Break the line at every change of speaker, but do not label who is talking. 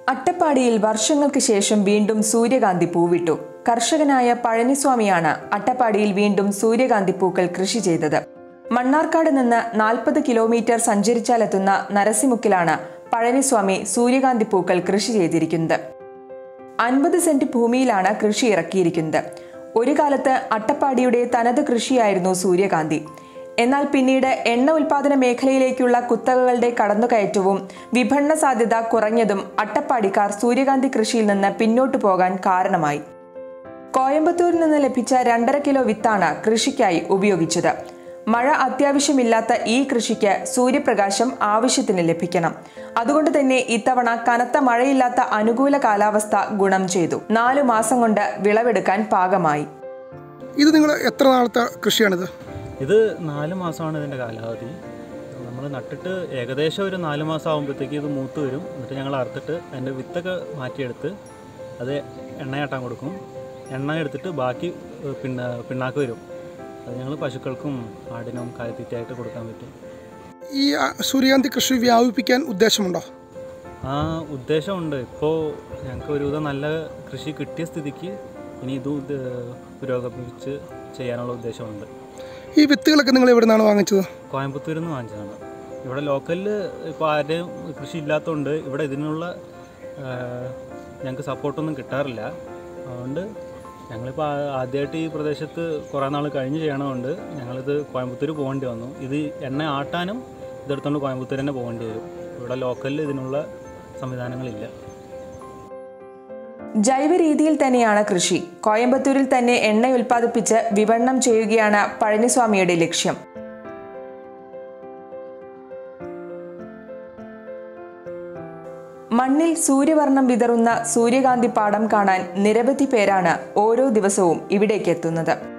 അട്ടപ്പാടിയിൽ വർഷങ്ങൾക്ക് ശേഷം വീണ്ടും സൂര്യകാന്തി പൂവിട്ടു കർഷകനായ പഴനിസ്വാമിയാണ് അട്ടപ്പാടിയിൽ വീണ്ടും സൂര്യകാന്തി പൂക്കൾ കൃഷി ചെയ്തത് മണ്ണാർക്കാട് നിന്ന് നാൽപ്പത് കിലോമീറ്റർ സഞ്ചരിച്ചാലെത്തുന്ന നരസിമുക്കിലാണ് പഴനിസ്വാമി സൂര്യകാന്തി പൂക്കൾ കൃഷി ചെയ്തിരിക്കുന്നത് അൻപത് സെന്റ് ഭൂമിയിലാണ് കൃഷി ഇറക്കിയിരിക്കുന്നത് ഒരു കാലത്ത് അട്ടപ്പാടിയുടെ തനത് കൃഷിയായിരുന്നു സൂര്യകാന്തി എന്നാൽ പിന്നീട് എണ്ണ ഉൽപാദന മേഖലയിലേക്കുള്ള കുത്തകകളുടെ കടന്നുകയറ്റവും വിപണന സാധ്യത കുറഞ്ഞതും അട്ടപ്പാടിക്കാർ സൂര്യകാന്തി കൃഷിയിൽ നിന്ന് പിന്നോട്ടു പോകാൻ കാരണമായി കോയമ്പത്തൂരിൽ നിന്ന് ലഭിച്ച രണ്ടര കിലോ വിത്താണ് കൃഷിക്കായി ഉപയോഗിച്ചത് മഴ അത്യാവശ്യമില്ലാത്ത ഈ കൃഷിക്ക് സൂര്യപ്രകാശം ആവശ്യത്തിന് ലഭിക്കണം അതുകൊണ്ട് തന്നെ ഇത്തവണ കനത്ത മഴയില്ലാത്ത അനുകൂല കാലാവസ്ഥ ഗുണം ചെയ്തു നാലു മാസം കൊണ്ട് വിളവെടുക്കാൻ പാകമായി
ഇത് നിങ്ങൾ എത്ര നാളത്തെ കൃഷിയാണിത്
ഇത് നാല് മാസമാണ് ഇതിൻ്റെ കാലാവധി നമ്മൾ നട്ടിട്ട് ഏകദേശം ഒരു നാല് മാസം ആകുമ്പോഴത്തേക്ക് ഇത് മൂത്ത് വരും എന്നിട്ട് ഞങ്ങൾ അറുത്തിട്ട് അതിൻ്റെ വിത്തൊക്കെ മാറ്റിയെടുത്ത് അത് എണ്ണയാട്ടാൻ കൊടുക്കും എണ്ണ എടുത്തിട്ട് ബാക്കി ഏഹ്, പിണ്ണ പിണ്ണാക്ക് വരും അത് ഞങ്ങൾ പശുക്കൾക്കും ആടിനും കാലിത്തീറ്റയായിട്ട് കൊടുക്കാൻ പറ്റും
ഈ ആ, സൂര്യകാന്തി കൃഷി വ്യാപിപ്പിക്കാൻ ഉദ്ദേശമുണ്ടോ
ആ ഉദ്ദേശമുണ്ട് ഇപ്പോൾ ഞങ്ങൾക്ക് ഒരുവിധം നല്ല കൃഷി കിട്ടിയ സ്ഥിതിക്ക് ഇനി ഇതും ഇത് പുരോഗമിച്ച് ചെയ്യാനുള്ള ഉദ്ദേശമുണ്ട്
ഈ വിത്തുകളൊക്കെ നിങ്ങൾ എവിടെ നിന്നാണ് വാങ്ങിച്ചത്
കോയമ്പത്തൂരിൽ നിന്ന് വാങ്ങിച്ചതാണ് ഇവിടെ ലോക്കലിൽ ഇപ്പോൾ ആരുടെയും കൃഷി ഇല്ലാത്തതുകൊണ്ട് ഇവിടെ ഇതിനുള്ള ഞങ്ങൾക്ക് സപ്പോർട്ടൊന്നും കിട്ടാറില്ല അതുകൊണ്ട് ഞങ്ങളിപ്പോൾ ആദ്യമായിട്ട് ഈ പ്രദേശത്ത് കുറേ നാൾ കഴിഞ്ഞ് ചെയ്യണതുകൊണ്ട് ഞങ്ങളിത് കോയമ്പത്തൂർ പോകേണ്ടി വന്നു ഇത് എണ്ണ ആട്ടാനും ഇതെടുത്തുകൊണ്ട് കോയമ്പത്തൂർ തന്നെ പോകേണ്ടി വരും ഇവിടെ ലോക്കലിൽ ഇതിനുള്ള സംവിധാനങ്ങളില്ല
ജൈവ രീതിയിൽ തന്നെയാണ് കൃഷി കോയമ്പത്തൂരിൽ തന്നെ എണ്ണ ഉൽപ്പാദിപ്പിച്ച് വിപണനം ചെയ്യുകയാണ് പഴനിസ്വാമിയുടെ ലക്ഷ്യം മണ്ണിൽ സൂര്യവർണ്ണം വിതറുന്ന സൂര്യകാന്തി പാടം കാണാൻ നിരവധി പേരാണ് ഓരോ ദിവസവും ഇവിടേക്ക് എത്തുന്നത്